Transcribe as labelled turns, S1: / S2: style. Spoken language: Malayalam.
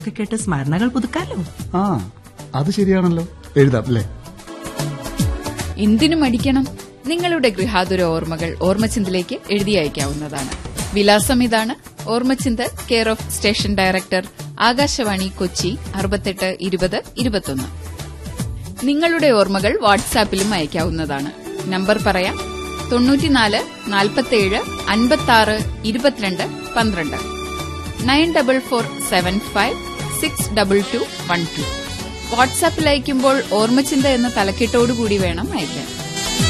S1: ഒക്കെ കേട്ട് സ്മരണകൾ പുതുക്കാലോ
S2: ആ അത് ശരിയാണല്ലോ എഴുതാം അല്ലേ
S3: എന്തിനു മടിക്കണം നിങ്ങളുടെ ഗൃഹാതുര ഓർമ്മകൾ ഓർമ്മച്ചിന്തിലേക്ക് എഴുതി അയക്കാവുന്നതാണ് വിലാസം ഇതാണ് ഓർമ്മച്ചിന്ത് care of station director Akashvani Kochi അറുപത്തെട്ട് ഇരുപത് ഇരുപത്തൊന്ന് നിങ്ങളുടെ ഓർമ്മകൾ വാട്സാപ്പിലും അയക്കാവുന്നതാണ് നമ്പർ പറയാം തൊണ്ണൂറ്റിനാല് നാൽപ്പത്തേഴ് അൻപത്താറ് ഇരുപത്തിരണ്ട് പന്ത്രണ്ട് nine double four seven five six double two one two വാട്സാപ്പിൽ അയക്കുമ്പോൾ ഓർമ്മച്ചിന്ത എന്ന തലക്കെട്ടോടുകൂടി വേണം അയക്കാൻ